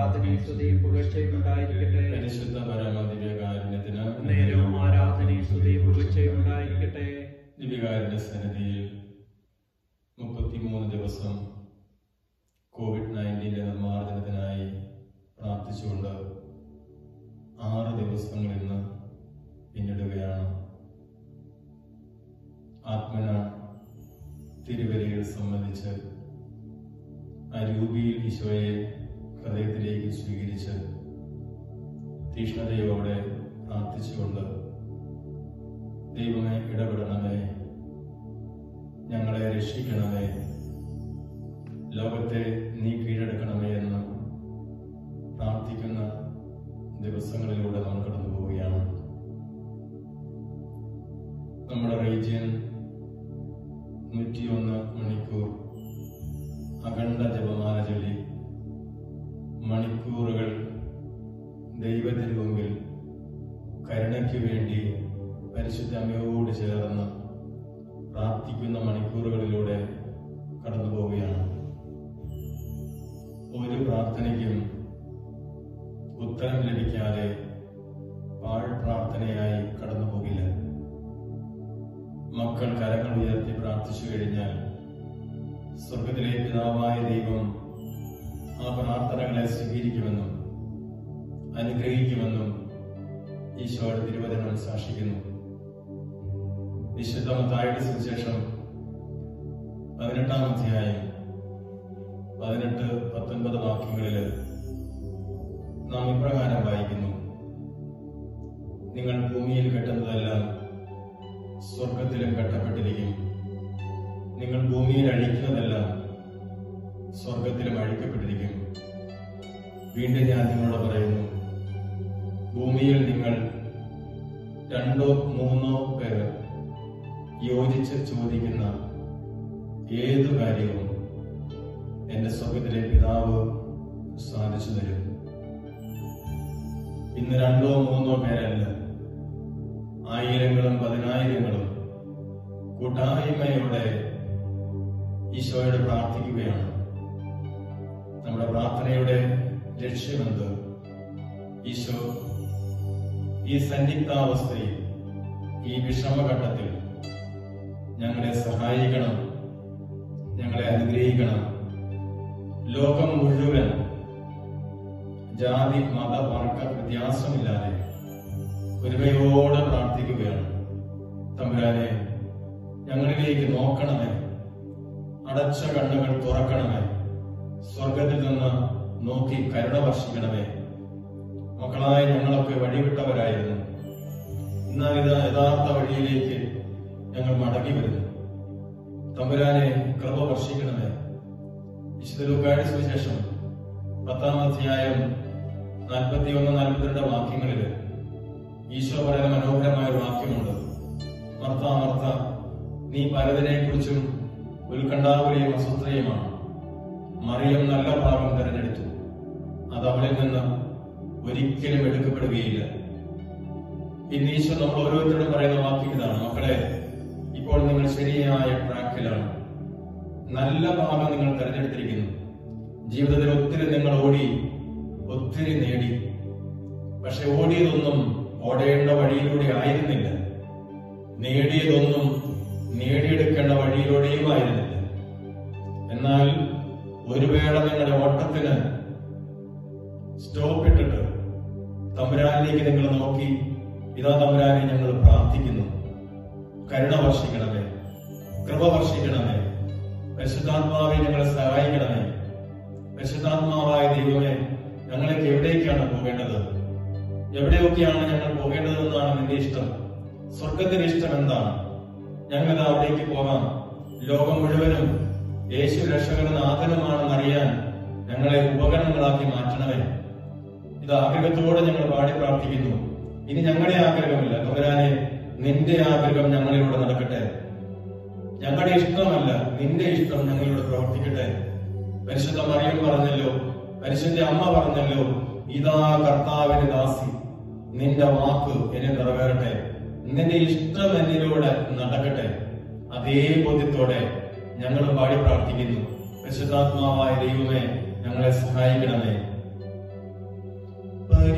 ആരാധനയും സ്തുതിയും പുകഴ്ചയും ഉണ്ടായിരിക്കട്ടെ പരിശുദ്ധ പരമദിവ്യകാരുണ്യത്തിന് നേരവും ആരാധനയും സ്തുതിയും പുകഴ്ചയും ഉണ്ടായിരിക്കട്ടെ ദിവ്യകാരുണ്യ സന്നിധിയിൽ മുപ്പത്തിമൂന്ന് ദിവസം കോവിഡ് നയൻറ്റീൻ്റെ നിർമ്മാർജ്ജനത്തിനായി പ്രാർത്ഥിച്ചുകൊണ്ട് ആറ് ദിവസങ്ങൾ ഇന്ന് പിന്നിടുകയാണ് ആത്മന തിരുവലികൾ സംബന്ധിച്ച് ആ രൂപിയിൽ ഈശോയെ ഹൃദയത്തിലേക്ക് സ്വീകരിച്ച് തീഷ്ണതയോടെ പ്രാർത്ഥിച്ചുകൊണ്ട് ദൈവമേ ഇടപെടണമേ ഞങ്ങളെ രക്ഷിക്കണമേ ലോകത്തെ നീ കീഴടക്കണമേ എന്ന് പ്രാർത്ഥിക്കുന്ന ദിവസങ്ങളിലൂടെ നമ്മൾ കടന്നു പോവുകയാണ് നമ്മുടെ റീജിയൻ നൂറ്റിയൊന്ന് മണിക്കൂർ അഖണ്ഡ ജപമാല ചൊല്ലി മണിക്കൂറുകൾ ദൈവത്തിന് മുമ്പിൽ കരുണയ്ക്ക് വേണ്ടി പരിശുദ്ധ അമ്മയോട് ചേർന്ന് പ്രാർത്ഥിക്കുന്ന മണിക്കൂറുകളിലൂടെ കടന്നു പോവുകയാണ് ഒരു പ്രാർത്ഥനയ്ക്കും ഉത്തരം ലഭിക്കാതെ പാഴ് പ്രാർത്ഥനയായി കടന്നു പോകില്ല മക്കൾ കരങ്ങൾ ഉയർത്തി പ്രാർത്ഥിച്ചു കഴിഞ്ഞാൽ സ്വർഗത്തിലെ പിതാവായ ദൈവം ആ പ്രാർത്ഥനകളെ സ്വീകരിക്കുമെന്നും അനുഗ്രഹിക്കുമെന്നും ഈശോയുടെ തിരുവചനം സാക്ഷിക്കുന്നു വിശുദ്ധ മത്തായുടെ സുവിശേഷം പതിനെട്ടാം അധ്യായം പതിനെട്ട് പത്തൊൻപത് വാക്യങ്ങളിൽ നാം ഇപ്രകാരം വായിക്കുന്നു നിങ്ങൾ ഭൂമിയിൽ കെട്ടുന്നതെല്ലാം സ്വർഗത്തിലും കെട്ടപ്പെട്ടിരിക്കും നിങ്ങൾ ഭൂമിയിൽ അഴിക്കുന്നതെല്ലാം സ്വർഗത്തിലും അഴിക്കപ്പെട്ടിരിക്കും വീണ്ടും ഞാൻ നിങ്ങളോട് പറയുന്നു ഭൂമിയിൽ നിങ്ങൾ രണ്ടോ മൂന്നോ പേർ യോജിച്ച് ചോദിക്കുന്ന ഏതു കാര്യവും എന്റെ സ്വർഗത്തിലെ പിതാവ് സാധിച്ചു തരും ഇന്ന് രണ്ടോ മൂന്നോ പേരല്ല ആയിരങ്ങളും പതിനായിരങ്ങളും കൂട്ടായ്മയോടെ ഈശോയോട് പ്രാർത്ഥിക്കുകയാണ് നമ്മുടെ പ്രാർത്ഥനയുടെ ലക്ഷ്യമെന്ത് ഈശോ ഈ സന്നിഗ്ധാവസ്ഥയിൽ ഈ വിഷമഘട്ടത്തിൽ ഞങ്ങളെ സഹായിക്കണം ഞങ്ങളെ അനുഗ്രഹിക്കണം ലോകം മുഴുവൻ ജാതി മത വർഗ വ്യത്യാസമില്ലാതെ ഒരുമയോടെ പ്രാർത്ഥിക്കുകയാണ് തമ്പുരാനെ ഞങ്ങളിലേക്ക് നോക്കണമേ അടച്ച കണ്ണുകൾ തുറക്കണമേ സ്വർഗത്തിൽ നിന്ന് നോക്കി കരുണ വർഷിക്കണമേ മക്കളായ ഞങ്ങളൊക്കെ വഴിവിട്ടവരായിരുന്നു എന്നാൽ ഇത് യഥാർത്ഥ വഴിയിലേക്ക് ഞങ്ങൾ മടങ്ങി വരുന്നു തമ്പുരാനെ കൃപ വർഷിക്കണമേ വിശുദ്ധ ലൂക്കായുടെ സുവിശേഷം പത്താം അധ്യായം നാൽപ്പത്തി ഒന്ന് നാൽപ്പത്തിരണ്ട് വാക്യങ്ങളിൽ ഈശോ പറയുന്ന മനോഹരമായ ഒരു വാക്യമുണ്ട് മർത്ത മർത്ത നീ പലതിനെ കുറിച്ചും ഉത്കണ്ഠാകുലയും അസ്വസ്ഥയുമാണ് മറിയം നല്ല ഭാഗം തിരഞ്ഞെടുത്തു അത് അവളിൽ നിന്ന് ഒരിക്കലും എടുക്കപ്പെടുകയില്ല ഇന്ന് ഈശോ നമ്മൾ ഓരോരുത്തരോടും പറയുന്ന വാക്യം ഇതാണ് മക്കളെ ഇപ്പോൾ നിങ്ങൾ ശരിയായ ട്രാക്കിലാണ് നല്ല ഭാഗം നിങ്ങൾ തിരഞ്ഞെടുത്തിരിക്കുന്നു ജീവിതത്തിൽ ഒത്തിരി നിങ്ങൾ ഓടി ഒത്തിരി നേടി പക്ഷെ ഓടിയതൊന്നും ഓടേണ്ട വഴിയിലൂടെ ആയിരുന്നില്ല നേടിയതൊന്നും നേടിയെടുക്കേണ്ട വഴിയിലൂടെയും ആയിരുന്നില്ല എന്നാൽ ഒരു വേള നിങ്ങളുടെ ഓട്ടത്തിന് സ്റ്റോപ്പ് ഇട്ടിട്ട് തമ്പുരാനിലേക്ക് നിങ്ങൾ നോക്കി ഇതാ തമ്പുരാനെ ഞങ്ങൾ പ്രാർത്ഥിക്കുന്നു കരുണ വർഷിക്കണമേ കൃപ വർഷിക്കണമേ പരിശുദ്ധാത്മാവെ ഞങ്ങളെ സഹായിക്കണമേ പരിശുദ്ധാത്മാവായ ദൈവമേ ഞങ്ങളൊക്കെ എവിടേക്കാണ് പോകേണ്ടത് എവിടെയൊക്കെയാണ് ഞങ്ങൾ പോകേണ്ടതെന്നാണ് നിന്റെ ഇഷ്ടം സ്വർഗത്തിന്റെ ഇഷ്ടം എന്താണ് ഞങ്ങൾ അവിടേക്ക് പോകാം ലോകം മുഴുവനും യേശു രക്ഷകനും നാഥനുമാണെന്ന് അറിയാൻ ഞങ്ങളെ ഉപകരണങ്ങളാക്കി മാറ്റണമേ ഇത് ആഗ്രഹത്തോടെ ഞങ്ങൾ പാടി പ്രാർത്ഥിക്കുന്നു ഇനി ഞങ്ങളുടെ ആഗ്രഹമില്ല തമ്പുരാനെ നിന്റെ ആഗ്രഹം ഞങ്ങളിലൂടെ നടക്കട്ടെ ഞങ്ങളുടെ ഇഷ്ടമല്ല നിന്റെ ഇഷ്ടം ഞങ്ങളിലൂടെ പ്രവർത്തിക്കട്ടെ പരിശുദ്ധ മറിയം പറഞ്ഞല്ലോ പരിശുദ്ധ അമ്മ പറഞ്ഞല്ലോ ഇതാ കർത്താവിന്റെ ദാസി നിന്റെ വാക്ക് എന്നെ നിറവേറട്ടെ നിന്റെ ഇഷ്ടം എന്നിലൂടെ നടക്കട്ടെ അതേ ബോധ്യത്തോടെ ഞങ്ങൾ പാടി പ്രാർത്ഥിക്കുന്നു പരിശുദ്ധാത്മാവായ ദൈവമേ ഞങ്ങളെ സഹായിക്കണമേ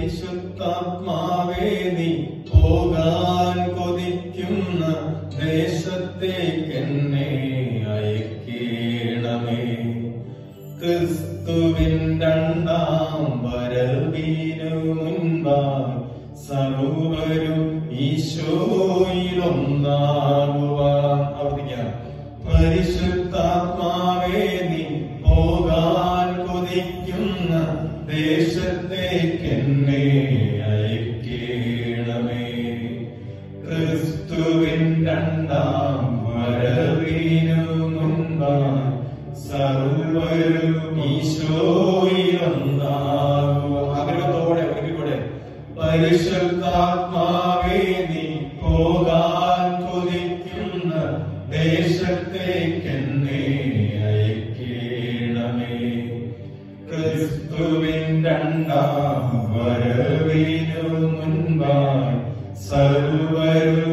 പരിശുദ്ധാത്മാവേ നീ പോകാൻ കൊതിക്കുന്ന ദേശത്തേക്ക് എന്നെ അയക്കേണമേ ക്രിസ്തുവിൻ രണ്ടാം വരവിനു മുൻപായി സർവരും ഈശോയിലൊന്നാകുവാൻ ആവർത്തിക്കാം പരിശുദ്ധാത്മാവേ നീ പോകാൻ കൊതിക്കുന്ന ദേശത്തേക്ക് എന്നെ അയക്കേണമേ ക്രിസ്തുവിൻ രണ്ടാം വരവിനു മുൻപായി സർവരും ഈശോയിലൊന്നാകുക ആഗ്രഹത്തോടെ ഒരിക്കലൂടെ പരിശുദ്ധാത്മാവേ നീ പോകാൻ കൊതിക്കുന്ന ദേശത്തേക്ക് എന്നെ അയക്കേണമേ ക്രിസ്തുവിൻ രണ്ടാം വരവിനു മുൻപായി സർവരും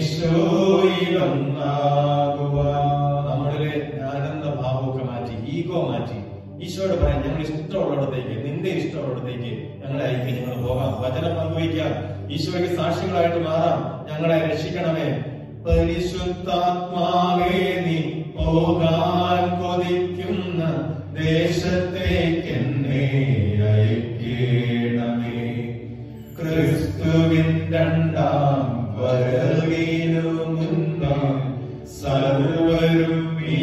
ഈശോയിലൊന്നാകുവാൻ നമ്മളിലെ ആനന്ദ ഭാവമൊക്കെ മാറ്റി ഈഗോ മാറ്റി ഈശോയോട് പറയാം ഞങ്ങൾ ഇഷ്ടമുള്ളിടത്തേക്ക് നിന്റെ ഇഷ്ടമുള്ളിടത്തേക്ക് ഞങ്ങളെ അയക്കും ഞങ്ങൾ പോകാം വചനം പങ്കുവയ്ക്കാം ഈശോയ്ക്ക് സാക്ഷികളായിട്ട് മാറാം ഞങ്ങളെ രക്ഷിക്കണമേ പരിശുദ്ധാത്മാവേ നീ പോകാൻ കൊതിക്കുന്ന ദേശത്തേക്ക് എന്നെ അയക്കേണമേ ക്രിസ്തുവിൻ രണ്ടാം വരവിനു മുൻപായി സർവരും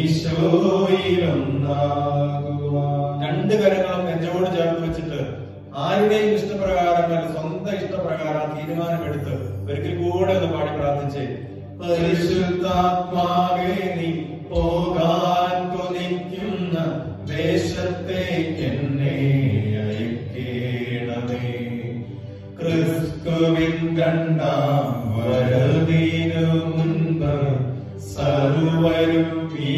ഈശോയിലൊന്നാകുവാൻ രണ്ട് കരങ്ങളും നെഞ്ചോട് ചേർത്ത് വെച്ചിട്ട് ആരുടെയും ഇഷ്ടപ്രകാരം സ്വന്തം ഇഷ്ടപ്രകാരം തീരുമാനമെടുത്ത് ഒരിക്കൽ കൂടെ ഒന്ന് പാടി പ്രാർത്ഥിച്ചേ പരിശുദ്ധാത്മാവേ നീ പോകാൻ കൊതിക്കുന്ന ദേശത്തേക്ക് എന്നെ അയക്കേണമേ ക്രിസ്തുവിൻ രണ്ടാം വരവിനു മുൻപ് സർവരും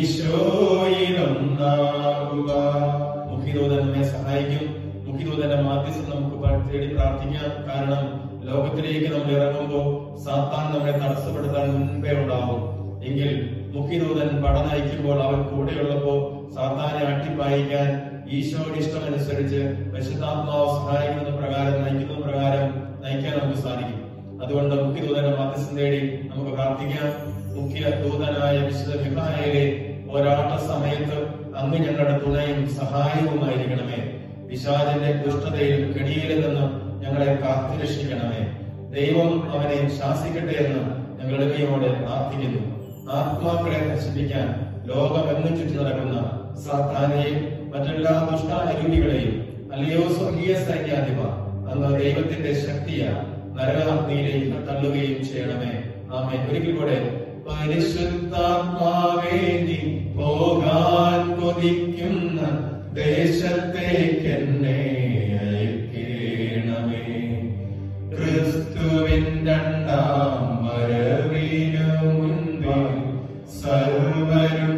ഈശോയിലൊന്നാകുക മുഖ്യദൂതൻ നമ്മെ സഹായിക്കും മുഖ്യദൂതന്റെ മാധ്യസ്ഥം നമുക്ക് പ- തേടി പ്രാർത്ഥിക്കാം കാരണം ലോകത്തിലേക്ക് നമ്മൾ ഇറങ്ങുമ്പോൾ സാത്താൻ നമ്മളെ തടസ്സപ്പെടുത്താൻ മുൻപേ ഉണ്ടാവും എങ്കിൽ മുഖ്യദൂതൻ പട നയിക്കുമ്പോൾ അവൻ കൂടെയുള്ളപ്പോ സാത്താനെ അട്ടിപ്പായിക്കാൻ ഈശോയുടെ ഇഷ്ടമനുസരിച്ച് പരിശുദ്ധാത്മാവ് സഹായിക്കുന്ന പ്രകാരം നയിക്കുന്ന പ്രകാരം നയിക്കാൻ നമുക്ക് സാധിക്കും അതുകൊണ്ട് മുഖ്യദൂതന്റെ മാധ്യസ്ഥം തേടി നമുക്ക് പ്രാർത്ഥിക്കാം മുഖ്യ ദൂതനായ വിശുദ്ധ മിഖായേലെ പോരാട്ട സമയത്ത് അങ്ങ് ഞങ്ങളുടെ തുണയും സഹായവുമായിരിക്കണമേ പിശാചിന്റെ ദുഷ്ടതയിൽ കെണിയിൽ നിന്ന് ഞങ്ങളെ കാത്തുരക്ഷിക്കണമേ ദൈവം അവനെ ശാസിക്കട്ടെ എന്ന് ഞങ്ങൾ എളിമയോടെ പ്രാർത്ഥിക്കുന്നു ആത്മാക്കളെ നശിപ്പിക്കാൻ ലോകമെങ്ങും ചുറ്റി നടക്കുന്ന സാത്താനെയും മറ്റെല്ലാ ദുഷ്ടാരൂപികളെയും അല്ലയോ സ്വർഗീയ സൈന്യാധിപ അങ്ങ് ദൈവത്തിന്റെ ശക്തിയ നരകാഗ്നിയിലേക്ക് തള്ളുകയും ചെയ്യണമേ ആമേ ഒരിക്കൽ കൂടെ പരിശുദ്ധാത്മാവേ നീ പോകാൻ കൊതിക്കുന്ന ദേശത്തേക്ക് എന്നെ അയക്കേണമേ ക്രിസ്തുവിൻ രണ്ടാം വരവിനു മുൻപായി സർവരും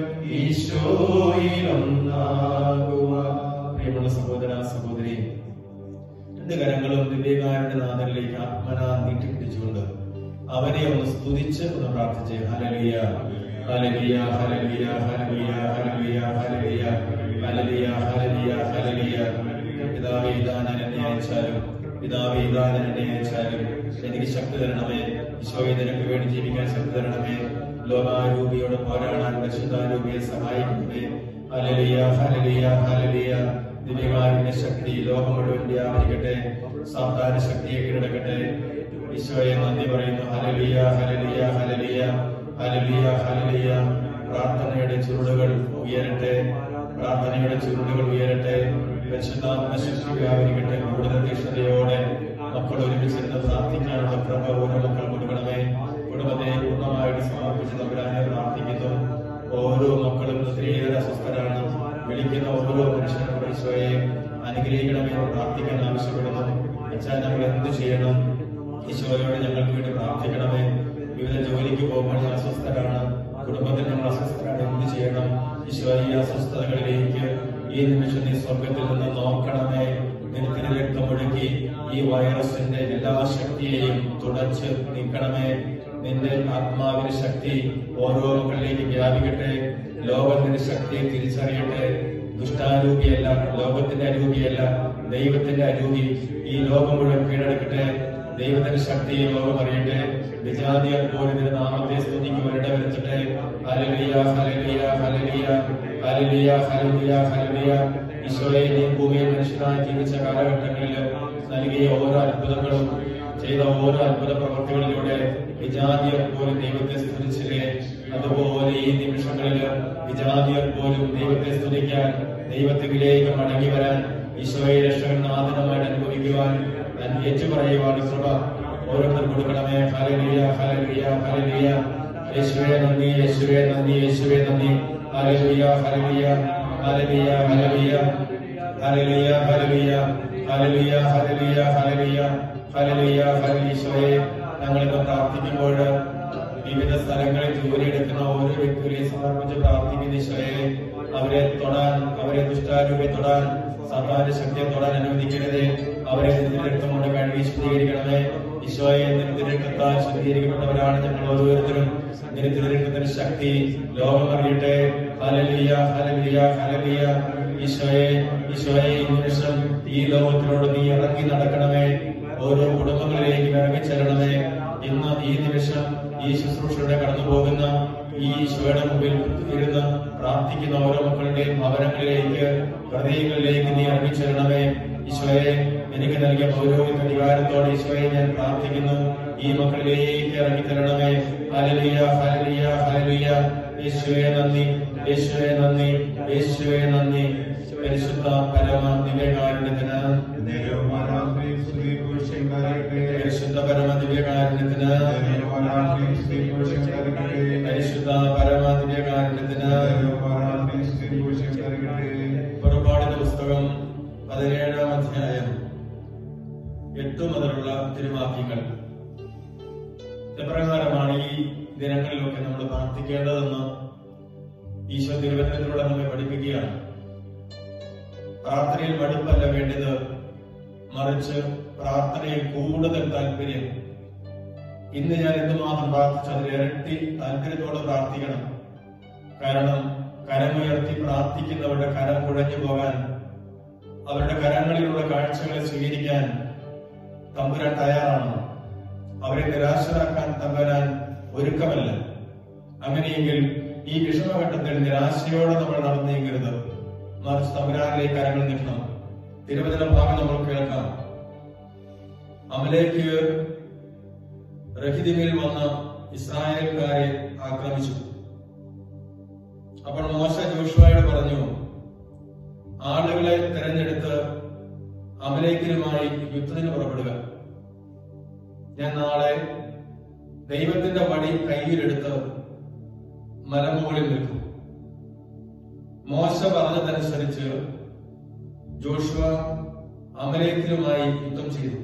ഈശോയിലൊന്നാകുക പ്രിയമുള്ള സഹോദര സഹോദരി രണ്ട് കരങ്ങളും ദിവ്യകാരുടെ നാഥനിലേക്ക് ആത്മന നീട്ടിപ്പിടിച്ചുകൊണ്ട് അവനെ ഒന്ന് സ്തുതിച്ച് ഒന്ന് പ്രാർത്ഥിച്ച് ഹലലിയ ഹലലിയ ഹലലിയ ഹലലിയ ഹലലിയ ഹലലിയ ഹലലിയ ഹലലിയ ഹലലിയ പിതാവേ ഇതാ ഞാൻ എന്നെ അയച്ചാലും പിതാവേ ഇതാ ഞാൻ എന്നെ അയച്ചാലും എനിക്ക് ശക്തി തരണമേ ഈശോയെ നിനക്ക് വേണ്ടി ജീവിക്കാൻ ശക്തി തരണമേ ലോകാരൂപിയോട് പോരാടാൻ പരിശുദ്ധാരൂപിയെ സഹായിക്കണമേ ഹലലിയ ഹലലിയ ഹലലിയ ദിവ്യകാരുണ്യ ശക്തി ലോകം മുഴുവൻ വ്യാപരിക്കട്ടെ സാധാരണ ശക്തിയെ കീഴടക്കട്ടെ ഈശോയെ നന്ദി പറയുന്നു ഹലലിയ ഹലലിയ ഹലലിയ ഹലലിയ ഹലലിയ പ്രാർത്ഥനയുടെ ചുരുളുകൾ ഉയരട്ടെ പ്രാർത്ഥനയുടെ ചുരുളുകൾ ഉയരട്ടെ പരിശുദ്ധാത്മ ശക്തി വ്യാപരിക്കട്ടെ കൂടുതൽ തീഷ്ണതയോടെ മക്കൾ ഒരുമിച്ചിരുന്ന് പ്രാർത്ഥിക്കാനുള്ള കൃപ ഓരോ മക്കൾ കൊടുക്കണമേ കുടുംബത്തെ പൂർണ്ണമായിട്ട് സമർപ്പിച്ച് തമ്പുരാനെ പ്രാർത്ഥിക്കുന്നു ഓരോ മക്കളും ഒത്തിരിയേറെ അസ്വസ്ഥരാണ് വിളിക്കുന്ന ഓരോ മനുഷ്യനും ഈശോയെ അനുഗ്രഹിക്കണമേ എന്ന് പ്രാർത്ഥിക്കാൻ ആവശ്യപ്പെടുന്നു അച്ഛാ ഞങ്ങൾ എന്ത് ചെയ്യണം ഈശോയോട് ഞങ്ങൾക്ക് വേണ്ടി പ്രാർത്ഥിക്കണമേ വിവിധ ജോലിക്ക് പോകുമ്പോൾ ഞങ്ങൾ അസ്വസ്ഥരാണ് കുടുംബത്തിൽ ഞങ്ങൾ അസ്വസ്ഥരാണ് എന്ത് ചെയ്യണം ഈശോ ഈ അസ്വസ്ഥതകളിലേക്ക് ഈ നിമിഷം നീ സ്വർഗത്തിൽ നിന്ന് നോക്കണമേ നിനത്തിന് രക്തമൊഴുക്കി ഈ വൈറസിന്റെ എല്ലാ ശക്തിയെയും തുടച്ച് നീക്കണമേ നിന്റെ ആത്മാവിന്റെ ശക്തി ഓരോ മക്കളിലേക്ക് വ്യാപിക്കട്ടെ ലോകത്തിന്റെ ശക്തിയെ തിരിച്ചറിയട്ടെ ദുഷ്ടാരൂപിയല്ല ലോകത്തിന്റെ അരൂപിയല്ല ദൈവത്തിന്റെ അരൂപി ഈ ലോകം മുഴുവൻ കീഴടക്കട്ടെ ദൈവത്തിന്റെ ശക്തി ഈ ലോകം അറിയട്ടെ വിജാതിയർ പോലും ഇതിന്റെ നാമത്തെ സ്തുതിക്കുവാനിട വരുത്തട്ടെ ഹല്ലേലൂയ ഹല്ലേലൂയ ഹല്ലേലൂയ ഹല്ലേലൂയ ഹല്ലേലൂയ ഹല്ലേലൂയ ഈശോയെ നീ ഭൂമിയിൽ മനുഷ്യനായി ജീവിച്ച കാലഘട്ടങ്ങളിൽ നൽകിയ ഓരോ അത്ഭുതങ്ങളും ചെയ്ത ഓരോ അത്ഭുത പ്രവർത്തികളിലൂടെ വിജാതിയർ പോലും ദൈവത്തെ സ്തുതിച്ചില്ലേ അതുപോലെ ഈ നിമിഷങ്ങളിൽ വിജാതിയർ പോലും ദൈവത്തെ സ്തുതിക്കാൻ ദൈവത്തിലേക്ക് മടങ്ങി വരാൻ ഈശോയെ രക്ഷകനാഥനമായിട്ട് അനുഭവിക്കുവാൻ ഞാൻ ഏറ്റു പറയുവാൻ കൃപ ഓരോരുത്തർ കൊടുക്കണമേ ഹല്ലേലൂയ ഹല്ലേലൂയ ഹല്ലേലൂയ യേശുവേ നന്ദി യേശുവേ നന്ദി യേശുവേ നന്ദി ഹല്ലേലൂയ ഹല്ലേലൂയ ഹല്ലേലൂയ ഹല്ലേലൂയ ഹല്ലേലൂയ ഹല്ലേലൂയ ഹല്ലേലൂയ ഹല്ലേലൂയ ഹല്ലേലൂയ ഹല്ലേലൂയ ഹല്ലേലൂയ ഞങ്ങളിന്ന് പ്രാർത്ഥിക്കുമ്പോൾ വിവിധ സ്ഥലങ്ങളിൽ ജോലി എടുക്കുന്ന ഓരോ വ്യക്തികളെയും സമർപ്പിച്ച് പ്രാർത്ഥിക്കുന്ന ഈശോയെ അവരെ തൊടാൻ അവരെ ദുഷ്ടാരൂപെ തൊടാൻ സാധാരണ ശക്തിയെ തൊടാൻ അനുവദിക്കരുതേ അവരെ നിന്റെ രക്തം കൊണ്ട് കഴുകി ശുദ്ധീകരിക്കണമേ ഈശോയെ നിന്റെ രക്തത്താൽ ശുദ്ധീകരിക്കപ്പെട്ടവരാണ് ഞങ്ങൾ ഓരോരുത്തരും നിന്റെ രക്തത്തിന്റെ ശക്തി ലോകം അറിയട്ടെ ഹല്ലേലൂയ ഹല്ലേലൂയ ഹല്ലേലൂയ ഈശോയെ ഈശോയെ ഈ നിമിഷം ഈ ലോകത്തിനോട് നീ ഇറങ്ങി നടക്കണമേ ഓരോ കുടുംബങ്ങളിലേക്ക് ഇറങ്ങി ചെല്ലണമേ ഇന്ന് ഈ നിമിഷം ഈ ശുശ്രൂഷയുടെ കടന്നു പോകുന്ന ഈ ഈശോയുടെ മുമ്പിൽ ഇരുന്ന് പ്രാർത്ഥിക്കുന്ന ഓരോ മക്കളുടെയും ഭവനങ്ങളിലേക്ക് ഹൃദയങ്ങളിലേക്ക് നീ ഇറങ്ങി ചെല്ലണമേ ഈശോയെ എനിക്ക് നൽകിയ പൗരോഹിത അധികാരത്തോടെ ഈശോയെ ഞാൻ പ്രാർത്ഥിക്കുന്നു ഈ മക്കളിലേക്ക് ഇറങ്ങി തരണമേ ഹല്ലേലൂയ ഹല്ലേലൂയ ഹല്ലേലൂയ യേശുവേ നന്ദി യേശുവേ നന്ദി യേശുവേ നന്ദി പരിശുദ്ധ പരമ ദിവ്യകാരുണ്യത്തിന് പരിശുദ്ധ പരമ ദിവ്യകാരുണ്യത്തിന് പരിശുദ്ധ പരമ ദിവ്യകാരുണ്യത്തിന് പുറപ്പാടിന്റെ പുസ്തകം പതിനേഴാം അധ്യായം എട്ട് മുതലുള്ള തിരുവാക്യങ്ങൾ എപ്രകാരമാണ് ഈ ദിനങ്ങളിലൊക്കെ നമ്മൾ പ്രാർത്ഥിക്കേണ്ടതെന്ന് ഈശോ തിരുവനന്തപുരത്തിലൂടെ നമ്മെ പഠിപ്പിക്കുകയാണ് പ്രാർത്ഥനയിൽ മടുപ്പല്ല വേണ്ടത് മറിച്ച് പ്രാർത്ഥനയിൽ കൂടുതൽ താല്പര്യം ഇന്ന് ഞാൻ എന്തുമാത്രം പ്രാർത്ഥിച്ചു അതിൽ ഇരട്ടി താല്പര്യത്തോടെ പ്രാർത്ഥിക്കണം കാരണം കരമുയർത്തി പ്രാർത്ഥിക്കുന്നവരുടെ കരം കുഴഞ്ഞു പോകാൻ അവരുടെ കരങ്ങളിലുള്ള കാഴ്ചകളെ സ്വീകരിക്കാൻ തമ്പുരാൻ തയ്യാറാണ് അവരെ നിരാശരാക്കാൻ തമ്പുരാൻ ഒരുക്കമല്ല അങ്ങനെയെങ്കിൽ ഈ വിഷമഘട്ടത്തിൽ നിരാശയോടെ നമ്മൾ നടന്നേക്കരുത് മറിച്ച് തമ്പുരാനിലേക്ക് കരങ്ങൾ നീട്ടണം തിരുവചന ഭാഗം നമ്മൾ കേൾക്കാം അമലേക്ക് റഹിദിമിൽ വന്ന ഇസ്രായേൽക്കാരെ ആക്രമിച്ചു അപ്പോൾ മോശ ജോഷുവായോട് പറഞ്ഞു ആളുകളെ തെരഞ്ഞെടുത്ത് അമലേക്കിനുമായി യുദ്ധത്തിന് പുറപ്പെടുക ഞാൻ നാളെ ദൈവത്തിന്റെ വടി കയ്യിലെടുത്ത് മലമുകളിൽ നിൽക്കും മോശ പറഞ്ഞതനുസരിച്ച് ജോഷുവ അമലേക്കിനുമായി യുദ്ധം ചെയ്തു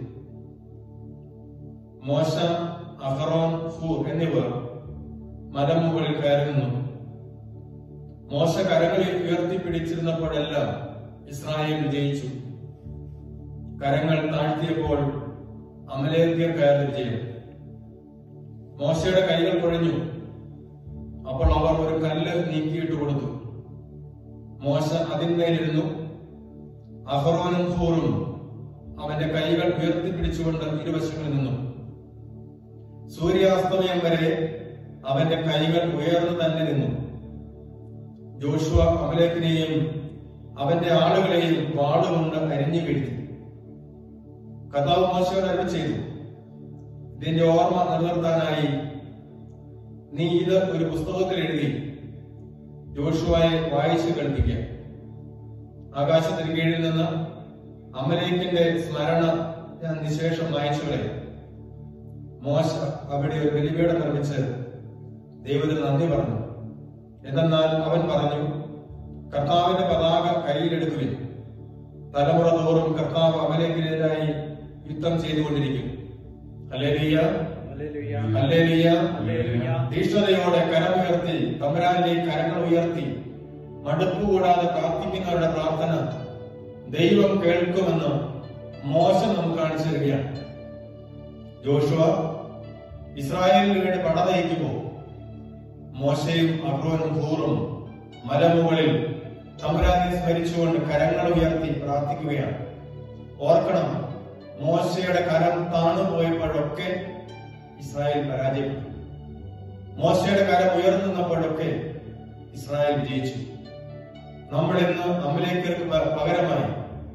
മോശ അഹറോൻ ഫൂർ എന്നിവർ മലമുകളിൽ കയറി നിന്നു മോശ കരങ്ങളിൽ ഉയർത്തിപ്പിടിച്ചിരുന്നപ്പോഴെല്ലാം ഇസ്രായേൽ വിജയിച്ചു കരങ്ങൾ താഴ്ത്തിയപ്പോൾ അമലേദ്യർ കയറി വിജയം മോശയുടെ കൈകൾ കുഴഞ്ഞു അപ്പോൾ അവർ ഒരു കല്ല് നീക്കിയിട്ട് കൊടുത്തു മോശ അതിന്മേലിരുന്നു അഹറോനും ഫൂറും അവന്റെ കൈകൾ ഉയർത്തിപ്പിടിച്ചുകൊണ്ട് ഇരുവശങ്ങളിൽ നിന്നു സൂര്യാസ്തമയം വരെ അവന്റെ കൈകൾ ഉയർന്നു തന്നെ നിന്നു ജോഷുവ അമലേക്കിനെയും അവന്റെ ആളുകളെയും വാളുകൊണ്ട് അരിഞ്ഞു വീഴ്ത്തി കഥാവ് മോശയോട് അരുളി ചെയ്തു ഇതിന്റെ ഓർമ്മ നിലനിർത്താനായി നീ ഇത് ഒരു പുസ്തകത്തിൽ എഴുതി ജോഷുവായെ വായിച്ചു കേൾപ്പിക്കുക ആകാശത്തിന് കീഴിൽ നിന്ന് അമലേക്കിന്റെ സ്മരണ ഞാൻ നിശേഷം വായിച്ചു കളയും മോശ അവിടെ ഒരു ബലിപീഠം നിർമ്മിച്ച് ദൈവത്തിന് നന്ദി പറഞ്ഞു എന്നാൽ അവൻ പറഞ്ഞു കർത്താവിന്റെ പതാക കയ്യിലെടുക്കുവിൻ തലമുറ തോറും കർത്താവ് അമലേക്കിനെതിരായി യുദ്ധം ചെയ്തുകൊണ്ടിരിക്കും ഹല്ലേലൂയ ഹല്ലേലൂയ. ഹല്ലേലൂയ ഹല്ലേലൂയ. തീഷ്ണതയോടെ കരമുയർത്തി തമ്പുരാനിലേക്ക് കരങ്ങൾ ഉയർത്തി മടുപ്പ് കൂടാതെ പ്രാർത്ഥിക്കുന്നവരുടെ പ്രാർത്ഥന ദൈവം കേൾക്കുമെന്ന് മോശ നമുക്ക് കാണിച്ചു തരികയാണ് ജോഷുവ ഇസ്രായേലിന് വേണ്ടി പട നയിക്കുമ്പോൾ മോശയും അഹ്റോനും ഹൂറും മലമുകളിൽ തമ്പുരാനെ സ്മരിച്ചുകൊണ്ട് കരങ്ങൾ ഉയർത്തി പ്രാർത്ഥിക്കുകയാണ് ഓർക്കണം മോശയുടെ കരം താണു പോയപ്പോഴൊക്കെ ഇസ്രായേൽ പരാജയപ്പെട്ടു മോശയുടെ കരം ഉയർന്നു നിന്നപ്പോഴൊക്കെ ഇസ്രായേൽ വിജയിച്ചു നമ്മൾ ഇന്ന് അമലേക്കർക്ക് പ- പകരമായി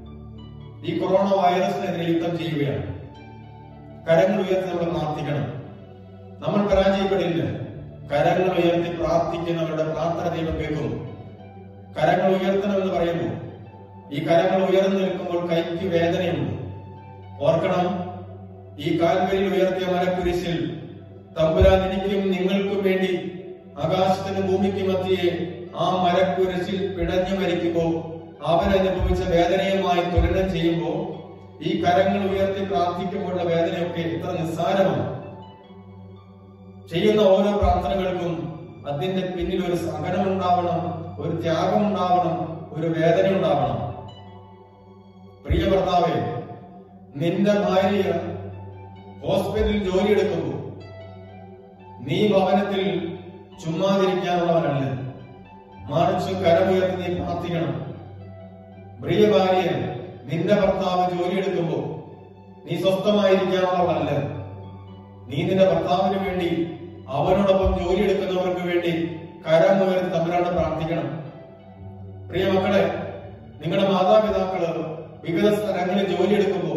ഈ കൊറോണ വൈറസിനെതിരെ യുദ്ധം ചെയ്യുകയാണ് കരങ്ങൾ ഉയർത്തി നമ്മൾ പ്രാർത്ഥിക്കണം നമ്മൾ പരാജയപ്പെടില്ല കരങ്ങൾ ഉയർത്തി പ്രാർത്ഥിക്കുന്നവരുടെ പ്രാർത്ഥന ദൈവം കേൾക്കും കരങ്ങൾ ഉയർത്തണമെന്ന് പറയുമ്പോൾ ഈ കരങ്ങൾ ഉയർന്നു നിൽക്കുമ്പോൾ കൈക്ക് വേദനയുണ്ട് ഓർക്കണം ഈ കാൽവരിയിൽ ഉയർത്തിയ മരക്കുരിശിൽ തമ്പുരാൻ എനിക്കും നിങ്ങൾക്കും വേണ്ടി ആകാശത്തിന് ഭൂമിക്ക് മധ്യയെ ആ മരക്കുരിശിൽ പിടഞ്ഞു മരിക്കുമ്പോൾ അവൻ അനുഭവിച്ച വേദനയുമായി തുലനം ചെയ്യുമ്പോൾ ഈ കരങ്ങൾ ഉയർത്തി പ്രാർത്ഥിക്കുമ്പോഴുള്ള വേദനയൊക്കെ എത്ര നിസ്സാരമാണ് ചെയ്യുന്ന ഓരോ പ്രാർത്ഥനകൾക്കും അതിന്റെ പിന്നിൽ ഒരു സഹനം ഉണ്ടാവണം ഒരു ത്യാഗം ഉണ്ടാവണം ഒരു വേദന ഉണ്ടാവണം പ്രിയ ഭർത്താവേ നിന്റെ ഭാര്യ ഹോസ്പിറ്റലിൽ ജോലിയെടുക്കുമ്പോൾ നീ ഭവനത്തിൽ ചുമ്മാതിരിക്കാനുള്ളവനല്ല മറിച്ച് കരമുയർത്തി നീ പ്രാർത്ഥിക്കണം പ്രിയ ഭാര്യ നിന്റെ ഭർത്താവ് ജോലിയെടുക്കുമ്പോൾ നീ സ്വസ്ഥമായിരിക്കാനുള്ളവളല്ല നീ നിന്റെ ഭർത്താവിന് വേണ്ടി അവനോടൊപ്പം ജോലി എടുക്കുന്നവർക്ക് വേണ്ടി കരമുയർത്തി തമ്മിലാണ് പ്രാർത്ഥിക്കണം പ്രിയ മക്കളെ നിങ്ങളുടെ മാതാപിതാക്കള് വിവിധ സ്ഥലങ്ങളിൽ ജോലി എടുക്കുമ്പോൾ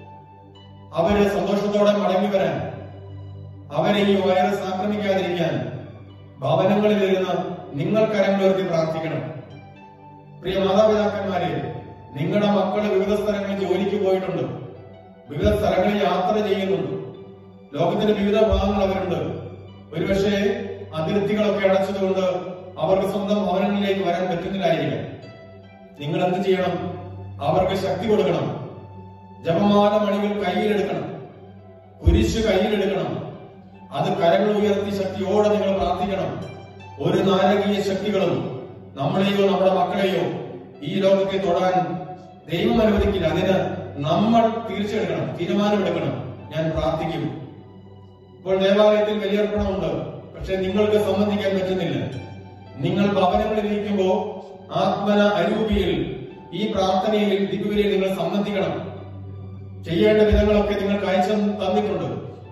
അവര് സന്തോഷത്തോടെ മടങ്ങി വരാൻ അവരെ ഈ വൈറസ് ആക്രമിക്കാതിരിക്കാൻ ഭവനങ്ങളിൽ ഇരുന്ന് നിങ്ങൾ കരങ്ങളുയർത്തി പ്രാർത്ഥിക്കണം പ്രിയ മാതാപിതാക്കന്മാരെ നിങ്ങളുടെ മക്കള് വിവിധ സ്ഥലങ്ങളിൽ ജോലിക്ക് പോയിട്ടുണ്ട് വിവിധ സ്ഥലങ്ങളിൽ യാത്ര ചെയ്യുന്നുണ്ട് ലോകത്തിന്റെ വിവിധ ഭാഗങ്ങൾ അവരുണ്ട് ഒരുപക്ഷെ അതിർത്തികളൊക്കെ അടച്ചതുകൊണ്ട് അവർക്ക് സ്വന്തം ഭവനങ്ങളിലേക്ക് വരാൻ പറ്റുന്നില്ലായിരിക്കാം നിങ്ങൾ എന്ത് ചെയ്യണം അവർക്ക് ശക്തി കൊടുക്കണം ജപമാല മണികൾ കയ്യിലെടുക്കണം കുരിശ് കയ്യിലെടുക്കണം അത് കരങ്ങൾ ഉയർത്തി ശക്തിയോടെ നിങ്ങൾ പ്രാർത്ഥിക്കണം ഒരു നാരകീയ ശക്തികളും നമ്മളെയോ നമ്മുടെ മക്കളെയോ ഈ ലോകത്തെ തൊടാൻ ദൈവം അനുവദിക്കില്ല അതിന് നമ്മൾ തീർച്ചയെടുക്കണം തീരുമാനമെടുക്കണം ഞാൻ പ്രാർത്ഥിക്കും ഇപ്പോൾ ദേവാലയത്തിൽ ബലിയർപ്പണമുണ്ട് പക്ഷെ നിങ്ങൾക്ക് സംബന്ധിക്കാൻ പറ്റുന്നില്ല നിങ്ങൾ ഭവനങ്ങളിൽ ഇരിക്കുമ്പോൾ ആത്മന അരൂപിയിൽ ഈ പ്രാർത്ഥനയിൽ ദിഗുവിനെ നിങ്ങൾ സംബന്ധിക്കണം ചെയ്യേണ്ട വിധങ്ങളൊക്കെ നിങ്ങൾക്ക് അയച്ചു തന്നിട്ടുണ്ട്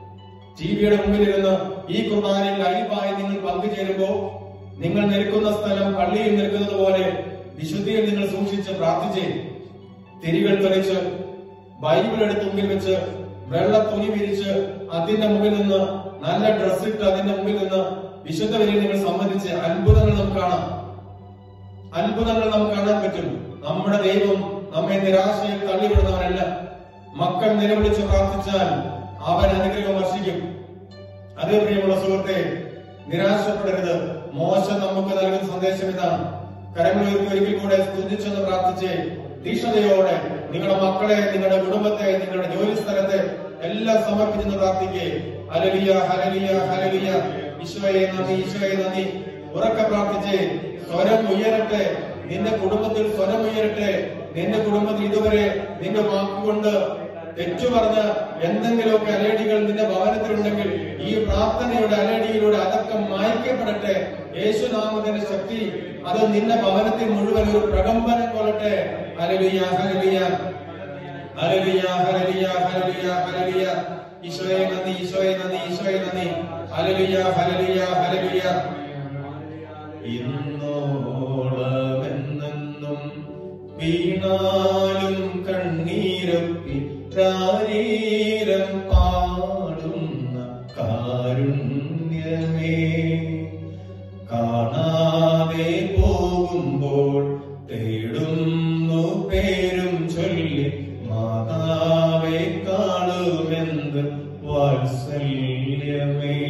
ടി വിയുടെ മുമ്പിലിരുന്ന് ഈ കുർബാനയിൽ ലൈവായി നിങ്ങൾ പങ്കുചേരുമ്പോൾ നിങ്ങൾ നിൽക്കുന്ന സ്ഥലം പള്ളിയിൽ നിൽക്കുന്നത് പോലെ വിശുദ്ധിയിൽ നിങ്ങൾ സൂക്ഷിച്ച് പ്രാർത്ഥിച്ചേ തിരികൾ തെളിച്ച് ബൈബിൾ എടുത്ത് മുമ്പിൽ വെച്ച് വെള്ള തുണി വിരിച്ച് അതിന്റെ മുമ്പിൽ നിന്ന് നല്ല ഡ്രസ് ഇട്ട് അതിന്റെ മുമ്പിൽ നിന്ന് വിശുദ്ധ വരിയിൽ നിങ്ങൾ സംബന്ധിച്ച് അത്ഭുതങ്ങൾ നമുക്ക് കാണാം അത്ഭുതങ്ങൾ നമുക്ക് കാണാൻ പറ്റും നമ്മുടെ ദൈവം നമ്മെ നിരാശയിൽ തള്ളിവിടുന്നവനല്ല മക്കൾ നിലവിളിച്ച് പ്രാർത്ഥിച്ചാൽ അവൻ അനുഗ്രഹം വർഷിക്കും അതേ പ്രിയമുള്ള സുഹൃത്തെ നിരാശപ്പെടരുത് മോശം നമുക്ക് നൽകുന്ന സന്ദേശം ഇതാണ് കരങ്ങളുയർത്തി ഒരിക്കൽ കൂടെ സ്തുതിച്ചെന്ന് പ്രാർത്ഥിച്ച് തീക്ഷണതയോടെ നിങ്ങളുടെ മക്കളെ നിങ്ങളുടെ കുടുംബത്തെ നിങ്ങളുടെ ജോലി സ്ഥലത്തെ എല്ലാം സമർപ്പിച്ചെന്ന് പ്രാർത്ഥിക്കേ ഹലലിയ ഹലലിയ ഹലലിയ ഈശോയെ നന്ദി ഈശോയെ നന്ദി ഉറക്കെ പ്രാർത്ഥിച്ച് സ്വരം ഉയരട്ടെ നിന്റെ കുടുംബത്തിൽ സ്വരം ഉയരട്ടെ നിന്റെ കുടുംബത്തിൽ ഇതുവരെ നിന്റെ വാക്കുകൊണ്ട് തെറ്റു പറഞ്ഞ എന്തെങ്കിലുമൊക്കെ അലേടികൾ നിന്റെ ഭവനത്തിലുണ്ടെങ്കിൽ ഈ പ്രാർത്ഥനയുടെ അലേടിയിലൂടെ അതൊക്കെ മായ്ക്കപ്പെടട്ടെ യേശുനാമത്തിന്റെ ശക്തി അത് നിന്റെ ഭവനത്തിൽ മുഴുവൻ ഒരു പ്രകമ്പനം കൊള്ളട്ടെ ഹല്ലേലൂയ ഹല്ലേലൂയ ഹല്ലേലൂയ ഹല്ലേലൂയ ഹല്ലേലൂയ ഹല്ലേലൂയ ഈശോയെ നന്ദി ഈശോയെ നന്ദി ഈശോയെ നന്ദി ഹല്ലേലൂയ ഹല്ലേലൂയ ഹല്ലേലൂയ ഇന്നോളമെന്നെന്നും വീണാലും കണ്ണീരൊപ്പി ശാരീരം പാടുന്ന കാരുണ്യമേ കാണാതെ പോകുമ്പോൾ തേടുന്നു പേരും ചൊല്ലി മാതാവെ കാണുമെന്ന് വാത്സല്യമേ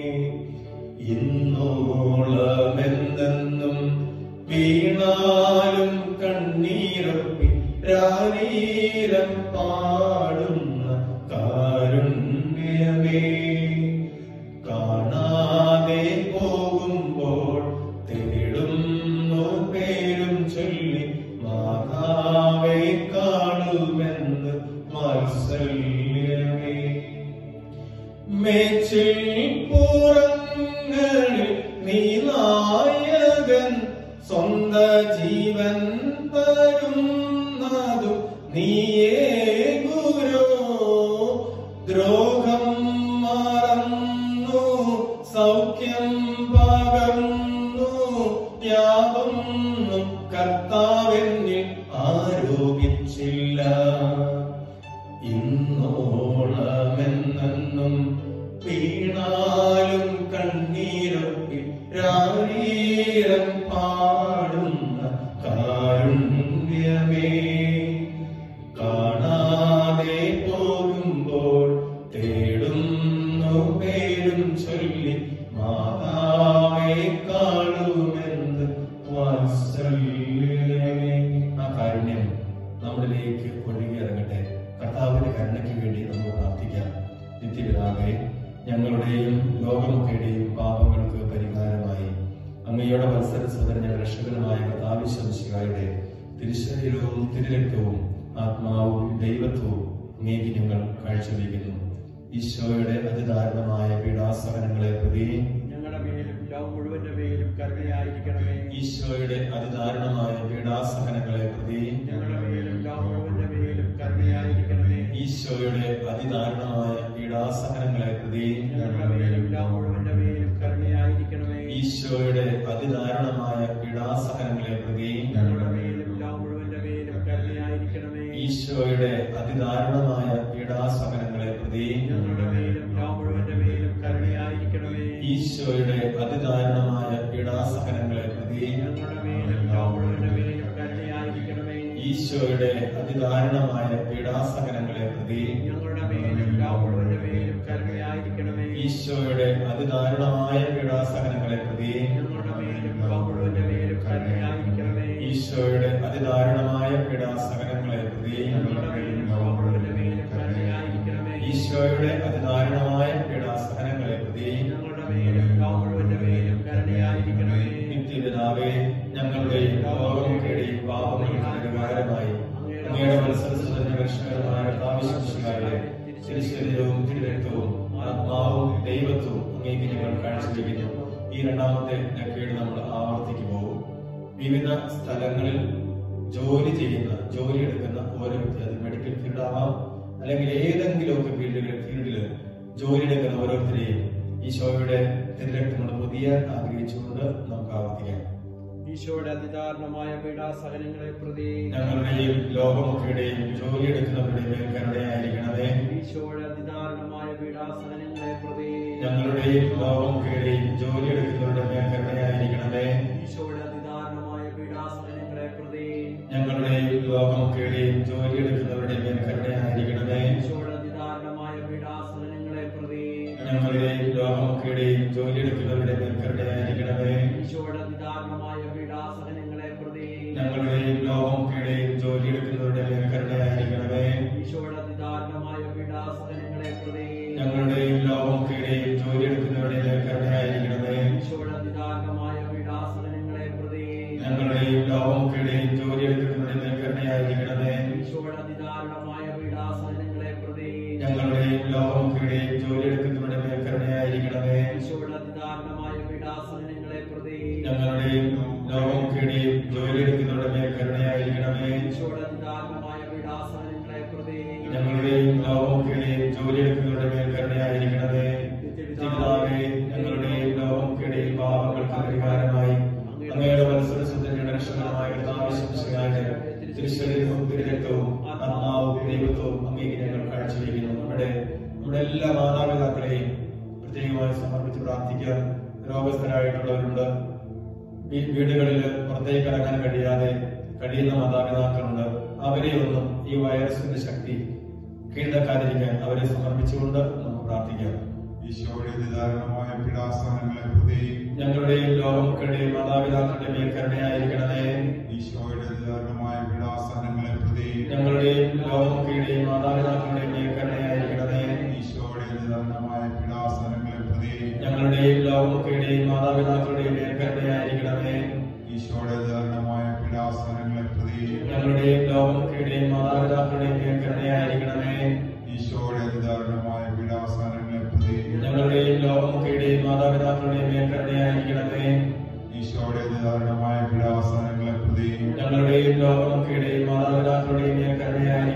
ഇന്നോളമെന്നെന്നും വീണാലും കണ്ണീരൊപ്പി രാരീരം പാടുന്ന കാരുണ്യമേ കാണാതെ പോകുമ്പോൾ തേടുന്നു പേരും ചൊല്ലി മാതാവെ കാണുമെന്ന് വാത്സല്യമേ മേച്ചിൽ പുറങ്ങളിൽ നീ നായകൻ സ്വന്ത ജീവൻ തരുന്നതും നീയേ ഗുരു ദ്രോഹം മറന്നു സൗഖ്യം പകർന്നു യാതൊന്നും കർത്താവെന്നിൽ ആരോപിച്ചില്ല ഇന്നോളമെന്നും വീണാലും കണ്ണീരൊപ്പി രാരീരം പാടുന്ന കാരുണ്യമേ കാണാതെ പോകുമ്പോൾ തേടുന്നു പേരും ചൊല്ലി മാതാവേ കാണുമെന്ന് വാത്സല്യമേ ആ കാരുണ്യം നമ്മളിലേക്ക് ഒഴുകി ഇറങ്ങട്ടെ കർത്താവിന്റെ കരുണയ്ക്ക് വേണ്ടി നമുക്ക് പ്രാർത്ഥിക്കാം നിത്യപിതാവേ ഞങ്ങളുടെയും ലോകമൊക്കെയുടെയും പാപങ്ങൾക്ക് പരിഹാരമായി അങ്ങയുടെ മത്സര സദന രക്ഷകനുമായ കഥാവിശ്വസികാരുടെ തിരുശരീരവും തിരുരക്തവും ആത്മാവും ദൈവത്വവും അങ്ങേക്ക് ഞങ്ങൾ കാഴ്ചവെക്കുന്നു ഈശോയുടെ അതിദാരുണമായ പീഡാസഹനങ്ങളെ പ്രതി ഞങ്ങളുടെ മേലും ലോകം മുഴുവന്റെ മേലും കരുണയായിരിക്കണമേ ഈശോയുടെ അതിദാരുണമായ പീഡാസഹനങ്ങളെ പ്രതി ഞങ്ങളുടെ മേലും ലോകം മുഴുവന്റെ മേലും കരുണയായിരിക്കണമേ ഈശോയുടെ അതിദാരുണമായ പീഡാസഹനങ്ങളെ പ്രതി ഞങ്ങളുടെ മേലും ലോകം മുഴുവന്റെ മേലും കരുണയായിരിക്കണമേ ഈശോയുടെ അതിദാരുണമായ പീഡാസഹനങ്ങളെ പ്രതി ഞങ്ങളുടെ മേലും ലോകം മുഴുവന്റെ മേലും കരുണയായിരിക്കണമേ ഈശോയുടെ അതിദാരുണമായ പീഡാസഹനങ്ങളെ പ്രതി ഞങ്ങളുടെ മേലും ലോകം മുഴുവന്റെ മേലും കരുണയായിരിക്കണമേ ഈശോയുടെ അതിദാരുണമായ പീഡാസഹനങ്ങളെ പ്രതി ഞങ്ങളുടെ മേലും ലോകം മുഴുവന്റെ മേലും കരുണയായിരിക്കണമേ ഈശോയുടെ അതിദാരുണമായ പീഡാസഹനങ്ങളെ പ്രതി ഞങ്ങളുടെ മേലും ലോകം മുഴുവന്റെ മേലും കരുണയായിരിക്കണമേ ഈശോയുടെ അതിദാരുണമായ പീഡാസഹനങ്ങളെ പ്രതി ഞങ്ങളുടെ മേലും ലോകം മുഴുവന്റെ മേലും കരുണയായിരിക്കണമേ ഈശോയുടെ അതിദാരുണമായ പീഡാസഹനങ്ങളെ പ്രതി ഞങ്ങളുടെ മേലും ലോകം മുഴുവന്റെ മേലും കരുണയായിരിക്കണമേ ഈശോയുടെ അതിദാരുണമായ പീഡാസഹനങ്ങളെ പ്രതി ഞങ്ങളുടെ മേലും ലോകം മുഴുവന്റെ മേലും കരുണയായിരിക്കണമേ നിത്യപിതാവേ ഞങ്ങളുടെയും ലോകമൊക്കെയുടെയും പാപങ്ങൾക്ക് പരിഹാരമായി അങ്ങയുടെ മത്സരസുതന്റെ രക്ഷകരമായ കാവശ്യങ്ങളുടെ തിരുശരീരവും തിരുരക്തവും ആത്മാവും ദൈവത്വവും അങ്ങേക്ക് ഞങ്ങൾ കാഴ്ചവെക്കുന്നു ഈ രണ്ടാമത്തെ ഡക്കേഡ് നമ്മൾ ആവർത്തിക്ക് പോകും വിവിധ സ്ഥലങ്ങളിൽ ജോലി ചെയ്യുന്ന ജോലി എടുക്കുന്ന ഓരോ വ്യക്തി അത് മെഡിക്കൽ ഫീൽഡ് ആവാം അല്ലെങ്കിൽ ഏതെങ്കിലുമൊക്കെ ഫീൽഡുകൾ ഫീൽഡിൽ ജോലി എടുക്കുന്ന ഓരോരുത്തരെയും ഈശോയുടെ തിരക്ക് കൊണ്ട് പുതിയ ആഗ്രഹിച്ചുകൊണ്ട് നമുക്ക് ആവർത്തിക്കാം ഈശോയുടെ അതിദാരുണമായ പീഡാസഹനങ്ങളെ പ്രതി ഞങ്ങളുടെയും ലോകമൊക്കെയുടെയും ജോലി എടുക്കുന്നവരുടെ മേൽ കരുണയായിരിക്കണമേ ഈശോയുടെ അതിദാരുണമായ പീഡാസഹനങ്ങളെ പ്രതി ഞങ്ങളുടെയും ലോകമൊക്കെയുടെയും ജോലി എടുക്കുന്നവരുടെ മേൽ കരുണയായിരിക്കണമേ ഈശോയുടെ അതിദാരുണമായ പീഡാസഹനങ്ങളെ പ്രതി ഞങ്ങളുടെയും ലോകമൊക്കെയുടെയും ജോലി എടുക്കുന്നവരുടെ മേൽ കരുണയായിരിക്കണമേ ഈശോയുടെ അതിദാരുണമായ പീഡാസഹനങ്ങളെ പ്രതി ഞങ്ങളുടെയും ലോകമൊക്കെയുടെയും ജോലി എടുക്കുന്നവരുടെ മേൽ കരുണയായിരിക്കണമേ ഈശോയുടെ അതിദാരുണമായ പീഡാസഹനങ്ങളെ പ്രതി ഞങ്ങളുടെയും ലോകമൊക്കെയുടെയും ജോലി എടുക്കുന്നവരുടെ മേൽ കരുണയായിരിക്കണമേ ഈശോയുടെ അതിദാരുണമായ പീഡാസഹനങ്ങളെ പ്രതി ഞങ്ങളുടെയും ലോകമൊക്കെയുടെയും ജോലി എടുക്കുന്നവരുടെ മേൽ കരുണയായിരിക്കണമേ ഈശോയുടെ അതിദാരുണമായ പീഡാസഹനങ്ങളെ പ്രതി ഞങ്ങളുടെയും ലോകമൊക്കെയുടെയും ജോലി എടുക്കുന്നവരുടെ മേൽ കരുണയായിരിക്കണമേ ഈശോയുടെ അതിദാരുണമായ പീഡാസഹനങ്ങളെ പ്രതി ഞങ്ങളുടെയും ലോകമൊക്കെയുടെയും ജോലി എടുക്കുന്നവരുടെ മേൽ കരുണയായിരിക്കണമേ ഈശോയുടെ അതിദാരുണമായ പീഡാസഹനങ്ങളെ പ്രതി ഞങ്ങളുടെയും ലോകമൊക്കെയുടെയും ജോലി എടുക്കുന്നവരുടെ മേൽ കരുണയായിരിക്കണമേ ഈശോയുടെ അതിദാരുണമായ പീഡാസഹനങ്ങളെ പ്രതി ഞങ്ങളുടെയും ലോകമൊക്കെയുടെയും ജോലി എടുക്കുന്നവരുടെ മേൽ കരുണയായിരിക്കണമേ പിതാവേ ഞങ്ങളുടെയും ലോകമൊക്കെയുടെയും പാപങ്ങൾക്ക് പരിഹാരമായി അങ്ങയുടെ മത്സരസുന്ദരിയുടെ രക്ഷകരമായ ആവശ്യങ്ങളുടെ തിരുശരീരവും തിരുരക്തവും ആത്മാവും ദൈവത്വവും അങ്ങേക്ക് ഞങ്ങൾ കാഴ്ചവെക്കുന്നു നമ്മുടെ നമ്മുടെ എല്ലാ മാതാപിതാക്കളെയും പ്രത്യേകമായി സമർപ്പിച്ച് പ്രാർത്ഥിക്കാം രോഗസ്ഥരായിട്ടുള്ളവരുണ്ട് വീ- വീടുകളിൽ പുറത്തേക്ക് ഇറങ്ങാൻ കഴിയാതെ കഴിയുന്ന മാതാപിതാക്കളുണ്ട് അവരെ ഒന്നും ഈ വൈറസിന്റെ ശക്തി കീഴടക്കാതിരിക്കാൻ അവരെ സമർപ്പിച്ചുകൊണ്ട് നമുക്ക് പ്രാർത്ഥിക്കാം ഈശോയുടെ നിദാരണമായ പീഡാസനങ്ങളെ പ്രതി ഞങ്ങളുടെയും ലോകമക്കളുടെയും മാതാപിതാക്കളുടെ മേൽ കരുണയായിരിക്കണമേ ഈശോയുടെ നിദാരണമായ പീഡാസനങ്ങളെ പ്രതി ഞങ്ങളുടെയും ലോകമൊക്കെയുടെയും മാതാപിതാക്കളുടെ മേൽ കരുണയായിരിക്കണമേ ഈശോയുടെ നിദാരണമായ പീഡാസനങ്ങളെ പ്രതി ഞങ്ങളുടെയും ലോകമൊക്കെയുടെയും മാതാപിതാക്കളുടെ മേൽ കരുണയായിരിക്കണമേ ഈശോയുടെ നിദാരണമായ പീഡാസനങ്ങളെ പ്രതി ഞങ്ങളുടെയും ലോകമൊക്കെയുടെയും മാതാപിതാക്കളുടെ മേൽ കരുണയായിരിക്കണമേ ഈശോയുടെ നിദാരണമായ പീഡാസനങ്ങളെ പ്രതി ഞങ്ങളുടെയും ലോകമൊക്കെയുടെയും മാതാപിതാക്കളുടെ മേൽ കരുണയായിരിക്കണമേ ഈശോയുടെ നിദാരണമായ പീഡാസനങ്ങളെ പ്രതി ഞങ്ങളുടെയും ലോകമൊക്കെയുടെയും മാതാപിതാക്കളുടെ മേൽ കരുണയായിരിക്കണമേ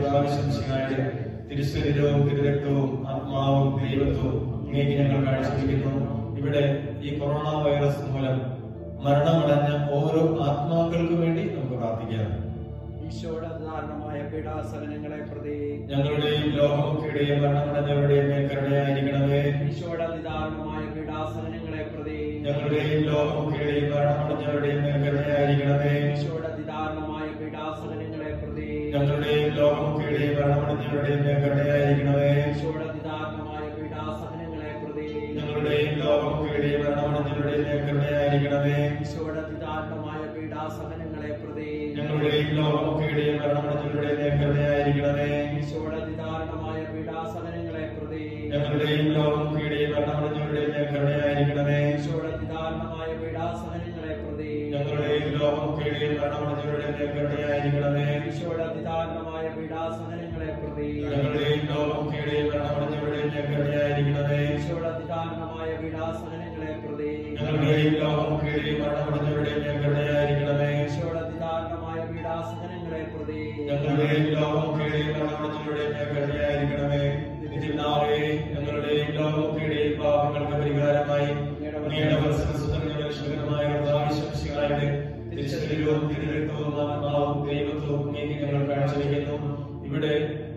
പ്രാവശ്യം ശിഹായുടെ തിരുശരീരവും തിരുരക്തവും ആത്മാവും ദൈവത്വവും അങ്ങേക്ക് ഞങ്ങൾ കാഴ്ചവെക്കുന്നു ഇവിടെ ഈ കൊറോണ വൈറസ് മൂലം മരണമടഞ്ഞ ഓരോ ആത്മാക്കൾക്കും വേണ്ടി നമുക്ക് പ്രാർത്ഥിക്കാം ഈശോയുടെ ധാരണമായ പീഡാസനങ്ങളെ പ്രതി ഞങ്ങളുടെയും ലോകമൊക്കെയുടെയും മരണമടഞ്ഞവരുടെയും മേൽ കരുണയായിരിക്കണമേ ഈശോയുടെ നിദാരണമായ പീഡാസനങ്ങളെ പ്രതി ഞങ്ങളുടെയും ലോകമൊക്കെയുടെയും മരണമടഞ്ഞവരുടെയും മേൽ കരുണയായിരിക്കണമേ ഈശോയുടെ നിദാരണമായ പീഡാസനങ്ങളെ പ്രതി ഞങ്ങളുടെയും ലോകമൊക്കെയുടെയും മരണമടഞ്ഞവരുടെയും മേൽ കരുണയായിരിക്കണമേ ഈശോയുടെ നിദാരണമായ പീഡാസനങ്ങളെ പ്രതി ഞങ്ങളുടെയും ലോകമൊക്കെയുടെയും മരണമടഞ്ഞവരുടെയും മേൽ കരുണയായിരിക്കണമേ ഈശോയുടെ നിദാരണമായ പീഡാസനങ്ങളെ പ്രതി ഞങ്ങളുടെയും ലോകമൊക്കെയുടെയും മരണമടഞ്ഞവരുടെയും മേൽ കരുണയായിരിക്കണമേ ഈശോയുടെ നിദാരണമായ പീഡാസനങ്ങളെ പ്രതി ഞങ്ങളുടെയും ലോകമൊക്കെയുടെയും മരണമടഞ്ഞവരുടെയും മേൽ കരുണയായിരിക്കണമേ ഈശോയുടെ നിദാരണമായ പീഡാസനങ്ങളെ പ്രതി ഞങ്ങളുടെയും ലോകമൊക്കെയുടെയും മരണമടഞ്ഞവരുടെയും മേൽ കരുണയായിരിക്കണമേ ഈശോയുടെ നിദാരണമായ പീഡാസനങ്ങളെ പ്രതി ഞങ്ങളുടെയും ലോകമൊക്കെയുടെയും മരണമടഞ്ഞവരുടെയും മേൽ കരുണയായിരിക്കണമേ ഈശോയുടെ നിദാരണമായ പീഡാസനങ്ങളെ പ്രതി ഞങ്ങളുടെയും ലോകമൊക്കെയുടെയും മരണമടഞ്ഞവരുടെയും മേൽ കരുണയായിരിക്കണമേ ഈശോയുടെ നിദാരണമായ പീഡാസനങ്ങളെ പ്രതി ഞങ്ങളുടെയും ലോകമൊക്കെയുടെയും മരണമടഞ്ഞവരുടെയും മേൽ കരുണയായിരിക്കണമേ നിത്യപിതാവേ ഞങ്ങളുടെയും ലോകമൊക്കെയുടെയും പാപങ്ങൾക്ക് പരിഹാരമായി അങ്ങയുടെ വത്സരസുതങ്ങളുടെ രക്ഷകരമായ കർത്താവിശ്വസിക്കാരുടെ തിരുശരീരവും തിരുരക്തവും ആത്മാവും ദൈവത്വവും നീക്കി ഞങ്ങൾ കാഴ്ചവെക്കുന്നു ഇവിടെ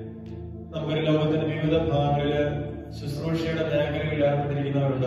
നമുക്ക് ലോകത്തിന്റെ വിവിധ ഭാഗങ്ങളില് ശുശ്രൂഷയുടെ മേഖലകളിൽ ഏർപ്പെട്ടിരിക്കുന്നവരുണ്ട്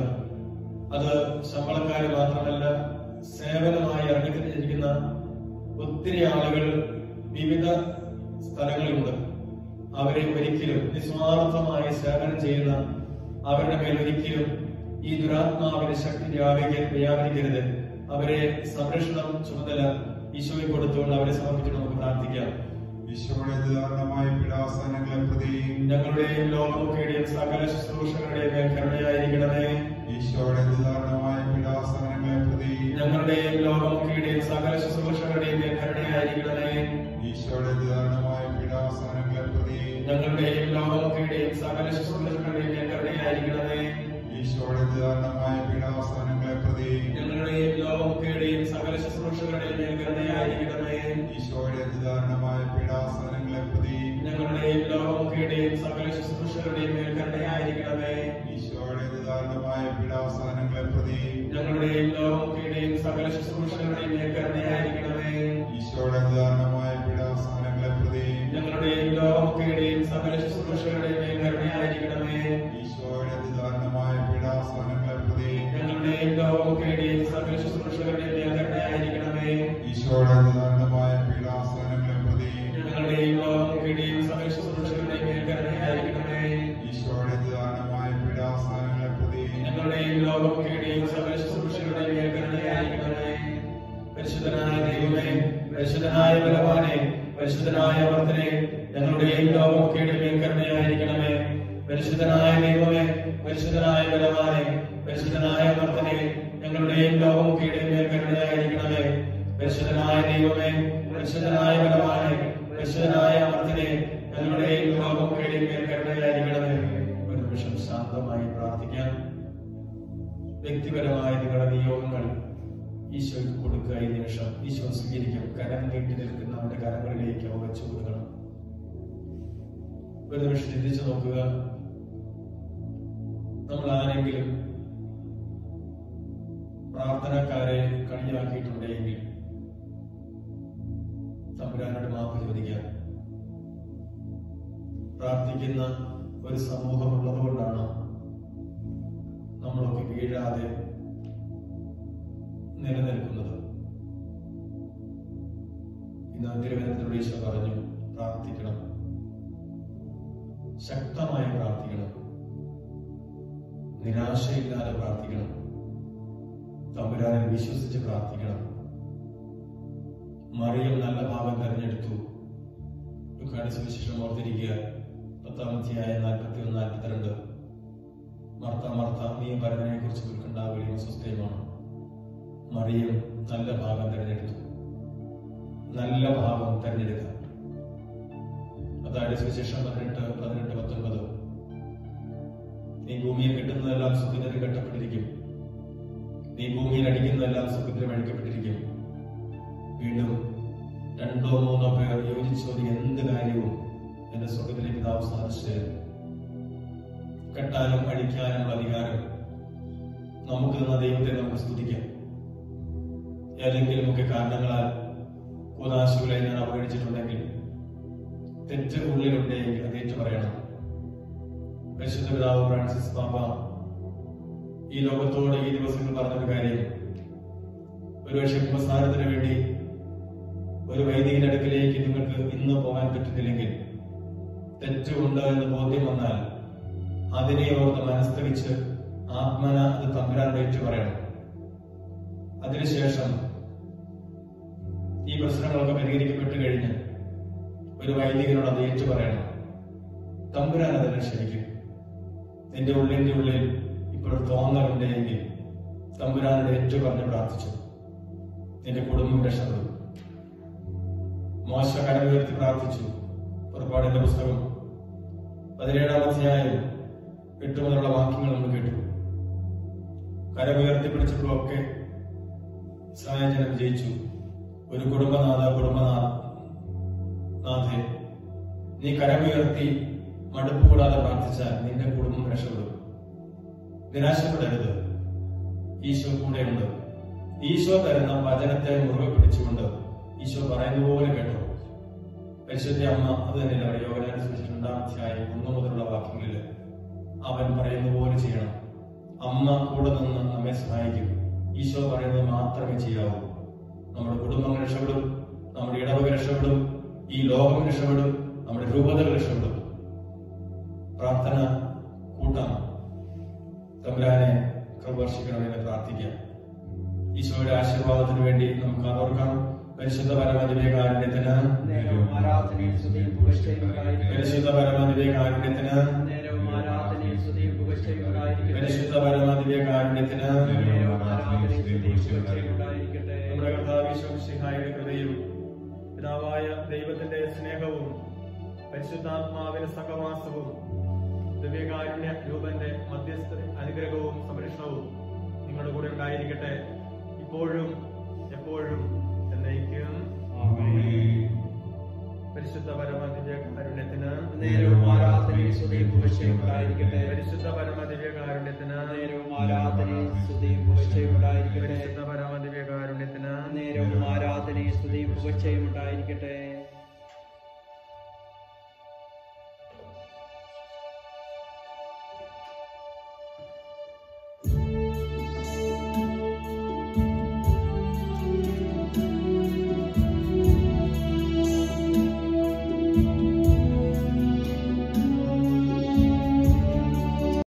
അത് ശമ്പളക്കാര് മാത്രമല്ല സേവനമായി ഇറങ്ങിത്തിരിച്ചിരിക്കുന്ന ഒത്തിരി ആളുകൾ വിവിധ സ്ഥലങ്ങളിലുണ്ട് അവരെ ഒരിക്കലും നിസ്വാർത്ഥമായി സേവനം ചെയ്യുന്ന അവരുടെ മേൽ ഒരിക്കലും ഈ ദുരാത്മാവിന്റെ ശക്തി വ്യാപിക്ക വ്യാപരിക്കരുത് അവരെ സംരക്ഷണം ചുമതല ഈശോയിൽ കൊടുത്തുകൊണ്ട് അവരെ സമർപ്പിച്ചിട്ട് നമുക്ക് പ്രാർത്ഥിക്കാം ഈശോയുടെ ദാരുണമായ പീഡാസനങ്ങളെ പ്രതി ഞങ്ങളുടെയും ലോകമൊക്കെയുടെയും സകല ശുശ്രൂഷകളുടെയും മേൽ കരുണയായിരിക്കണമേ ഈശോയുടെ ദാരുണമായ പീഡാസനങ്ങളെ പ്രതി ഞങ്ങളുടെയും ലോകമൊക്കെയുടെയും സകല ശുശ്രൂഷകളുടെയും മേൽ കരുണയായിരിക്കണമേ ഈശോയുടെ ദാരുണമായ പീഡാസനങ്ങളെ പ്രതി ഞങ്ങളുടെയും ലോകമൊക്കെയുടെയും സകല ശുശ്രൂഷകളുടെയും മേൽ കരുണയായിരിക്കണമേ ഈശോയുടെ ദാരുണമായ പീഡാസനങ്ങളെ പ്രതി ഞങ്ങളുടെയും ലോകമൊക്കെയുടെയും സകല ശുശ്രൂഷകളുടെയും മേൽ കരുണയായിരിക്കണമേ ഈശോയുടെ ദാരുണമായ പീഡാസനങ്ങളെ പ്രതി ഞങ്ങളുടെയും ലോകമൊക്കെയുടെയും സകല ശുശ്രൂഷകളുടെയും മേൽ കരുണയായിരിക്കണമേ ഈശോയുടെ ദാരുണമായ പീഡാസനങ്ങളെ പ്രതി ഞങ്ങളുടെയും ലോകമൊക്കെയുടെയും സകല ശുശ്രൂഷകളുടെയും മേൽ കരുണയായിരിക്കണമേ ഈശോയുടെ ദാരുണമായ പീഡാസനങ്ങളെ പ്രതി ഞങ്ങളുടെയും ലോകമൊക്കെയുടെയും സകല ശുശ്രൂഷകളുടെയും മേൽ കരുണയായിരിക്കണമേ ഈശോയുടെ ദാരുണമായ പീഡാസനങ്ങളെ പ്രതി ഞങ്ങളുടെയും ലോകമൊക്കെയുടെയും സകല ശുശ്രൂഷകളുടെയും മേൽ കരുണയായിരിക്കണമേ ഈശോയുടെ ദാരുണമായ പീഡാസനങ്ങളെ പ്രതി ഞങ്ങളുടെയും ലോകമൊക്കെയുടെയും സകല ശുശ്രൂഷകളുടെയും മേൽ കരുണയായിരിക്കണമേ ഈശോയുടെ ദാരുണമായ പീഡാസനങ്ങളെ പ്രതി ഞങ്ങളുടെയും ലോകമൊക്കെയുടെയും സകല ശുശ്രൂഷകളുടെയും മേൽ കരുണയായിരിക്കണമേ പരിശുദ്ധനായ ദൈവമേ പരിശുദ്ധനായ ബലവാനെ പരിശുദ്ധനായ വർദ്ധനെ ഞങ്ങളുടെയും ലോകമൊക്കെയുടെ മേൽ കരുണയായിരിക്കണമേ പരിശുദ്ധനായ ദൈവമേ പരിശുദ്ധനായ ബലവാനെ പരിശുദ്ധനായ വർദ്ധനെ ഞങ്ങളുടെയും ലോകമൊക്കെയുടെ മേൽ കരുണയായിരിക്കണമേ പരിശുദ്ധനായ ദൈവമേ പരിശുദ്ധനായ ബലവാനെ പരിശുദ്ധനായ വർദ്ധനെ ഞങ്ങളുടെയും ലോകമൊക്കെയുടെ മേൽ കരുണയായിരിക്കണമേ ഒരു നിമിഷം ശാന്തമായി പ്രാർത്ഥിക്കാം വ്യക്തിപരമായ നിങ്ങളുടെ നിയോഗങ്ങൾ ഈശോയ്ക്ക് കൊടുക്കുക ഈ നിമിഷം ഈശോ സ്വീകരിക്കും കരം നീട്ടി നിൽക്കുന്ന നമ്മുടെ കരങ്ങളിലേക്ക് അവ വെച്ചു കൊടുക്കണം ഒരു നിമിഷം ചിന്തിച്ചു നോക്കുക നമ്മൾ ആരെങ്കിലും പ്രാർത്ഥനക്കാരെ കളിയാക്കിയിട്ടുണ്ടെങ്കിൽ തമ്പുരാനോട് മാപ്പ് ചോദിക്കാം പ്രാർത്ഥിക്കുന്ന ഒരു സമൂഹം ഉള്ളതുകൊണ്ടാണ് നമ്മളൊക്കെ വീഴാതെ നിലനിൽക്കുന്നത് ഇന്ന് തിരുവനന്തപുരം ഈശോ പറഞ്ഞു പ്രാർത്ഥിക്കണം ശക്തമായി പ്രാർത്ഥിക്കണം നിരാശയില്ലാതെ പ്രാർത്ഥിക്കണം തമ്പുരാനെ വിശ്വസിച്ച് പ്രാർത്ഥിക്കണം മറിയം നല്ല ഭാഗം തെരഞ്ഞെടുത്തു ലുക്കാട് സുവിശേഷം ഓർത്തിരിക്കുക പത്താം അധ്യായ നാൽപ്പത്തി ഒന്ന് നാൽപ്പത്തിരണ്ട് മർത്ത മർത്ത നീ ഭരതനെ കുറിച്ച് ഉൾക്കുണ്ടാവുകയും സ്വസ്ഥയുമാണ് മറിയം നല്ല ഭാഗം തിരഞ്ഞെടുത്തു നല്ല ഭാഗം തിരഞ്ഞെടുക്കുക അതായത് സുവിശേഷം പതിനെട്ട് പതിനെട്ട് പത്തൊൻപത് നീ ഭൂമിയിൽ കിട്ടുന്നതെല്ലാം സുഖത്തിന് കെട്ടപ്പെട്ടിരിക്കും നീ ഭൂമിയിൽ അടിക്കുന്നതെല്ലാം സുഖത്തിന് അഴിക്കപ്പെട്ടിരിക്കും വീണ്ടും രണ്ടോ മൂന്നോ പേർ യോജിച്ചോതി എന്ത് കാര്യവും എന്റെ എന്റെ സ്വർഗത്തിലെ പിതാവ് സാധിച്ച് കെട്ടാനും അഴിക്കാനുമുള്ള അധികാരം നമുക്ക് തന്ന ദൈവത്തെ നമുക്ക് സ്തുതിക്കാം ഏതെങ്കിലുമൊക്കെ കാരണങ്ങളാൽ കൂതാശുകളെ ഞാൻ അവഗണിച്ചിട്ടുണ്ടെങ്കിൽ തെറ്റ് ഉള്ളിലുണ്ടെങ്കിൽ അത് ഏറ്റു പറയണം പരിശുദ്ധ പിതാവ് ഫ്രാൻസിസ് പാപ്പ ഈ ലോകത്തോട് ഈ ദിവസങ്ങൾ പറഞ്ഞൊരു കാര്യം ഒരുപക്ഷെ ഉപസ്ഥാനത്തിന് വേണ്ടി ഒരു വൈദികന്റെ അടുക്കിലേക്ക് നിങ്ങൾക്ക് ഇന്ന് പോകാൻ പറ്റുന്നില്ലെങ്കിൽ തെറ്റുണ്ട് എന്ന് ബോധ്യം വന്നാൽ അതിനെ ഓർത്ത് മനസ്തവിച്ച് ആത്മന അത് തമ്പുരാൻ ഏറ്റു പറയണം അതിനുശേഷം ഈ പ്രശ്നങ്ങളൊക്കെ പരിഹരിക്കപ്പെട്ട് കഴിഞ്ഞ് ഒരു വൈദികനോട് അത് ഏറ്റു പറയണം തമ്പുരാൻ അതിനെ ക്ഷമിക്കും നിന്റെ ഉള്ളിന്റെ ഉള്ളിൽ ഇപ്പോൾ തോന്നലുണ്ടെങ്കിൽ തമ്പുരാനോട് ഏറ്റു പറഞ്ഞ് പ്രാർത്ഥിച്ചു നിന്റെ കുടുംബം രക്ഷപ്പെടും മോശ കരം ഉയർത്തി പ്രാർത്ഥിച്ചു പുറപ്പാടിന്റെ പുസ്തകം പതിനേഴാം അധ്യായം എട്ട് മുതലുള്ള വാക്യങ്ങൾ നമ്മൾ കേട്ടു കരം ഉയർത്തിപ്പിടിച്ചപ്പോഴൊക്കെ ഇസ്രായേൽ ജനം വിജയിച്ചു ഒരു കുടുംബനാഥ കുടുംബനാഥ നാഥേ നീ കരമുയർത്തി മടുപ്പ് കൂടാതെ പ്രാർത്ഥിച്ചാൽ നിന്റെ കുടുംബം രക്ഷപ്പെടും നിരാശപ്പെടരുത് ഈശോ കൂടെയുണ്ട് ഈശോ തരുന്ന വചനത്തെ മുറുകെ പിടിച്ചുകൊണ്ട് ഈശോ പറയുന്ന പോലെ കേട്ടോ പരിശുദ്ധ അമ്മ അത് തന്നെയല്ല അവിടെ യോഗനാന സുവിശേഷം രണ്ടാം അധ്യായം ഒന്ന് മുതലുള്ള വാക്യങ്ങളിൽ അവൻ പറയുന്ന പോലെ ചെയ്യണം അമ്മ കൂടെ നിന്ന് നമ്മെ സഹായിക്കും ഈശോ പറയുന്നത് മാത്രമേ ചെയ്യാവൂ നമ്മുടെ കുടുംബം രക്ഷപ്പെടും നമ്മുടെ ഇടവക രക്ഷപ്പെടും ഈ ലോകം രക്ഷപ്പെടും നമ്മുടെ രൂപതകൾ രക്ഷപ്പെടും പ്രാർത്ഥന കൂട്ടാം തമ്പുരാനെ കൃപർഷിക്കണമെന്ന് പ്രാർത്ഥിക്കാം ഈശോയുടെ ആശീർവാദത്തിന് വേണ്ടി നമുക്ക് അതോർക്കാം പരിശുദ്ധ പരമദിവേകാരുണ്യത്തിന് നേരവും ആരാധനയും സ്തുതിയും പുകഴ്ചയും ഉണ്ടായിരിക്കട്ടെ. പരിശുദ്ധ പരമദിവേകാരുണ്യത്തിന് നേരവും ആരാധനയും സ്തുതിയും പുകഴ്ചയും ഉണ്ടായിരിക്കട്ടെ. പരിശുദ്ധ പരമദിവേകാരുണ്യത്തിന് നേരവും ആരാധനയും സ്തുതിയും പുകഴ്ചയും ഉണ്ടായിരിക്കട്ടെ. നമ്മുടെ കർത്താവിശ്വസിഹായുടെ കൃപയും പിതാവായ ദൈവത്തിന്റെ സ്നേഹവും പരിശുദ്ധാത്മാവിന്റെ സഹവാസവും ദിവ്യകാരുണ്യ രൂപന്റെ മധ്യസ്ഥ അനുഗ്രഹവും സംരക്ഷണവും നിങ്ങളുടെ കൂടെ ഉണ്ടായിരിക്കട്ടെ ഇപ്പോഴും എപ്പോഴും എന്നേക്കും പരിശുദ്ധ പരമ ദിവ്യകാരുണ്യത്തിന് നേരവും ആരാധനയും സ്തുതിയും പുകഴ്ചയും ഉണ്ടായിരിക്കട്ടെ. പരിശുദ്ധ പരമ ദിവ്യകാരുണ്യത്തിന് നേരവും ആരാധനയും സ്തുതിയും പുകഴ്ചയും ഉണ്ടായിരിക്കട്ടെ. പരിശുദ്ധ പരമ ദിവ്യകാരുണ്യത്തിന് നേരവും ആരാധനയും സ്തുതിയും പുകഴ്ചയും ഉണ്ടായിരിക്കട്ടെ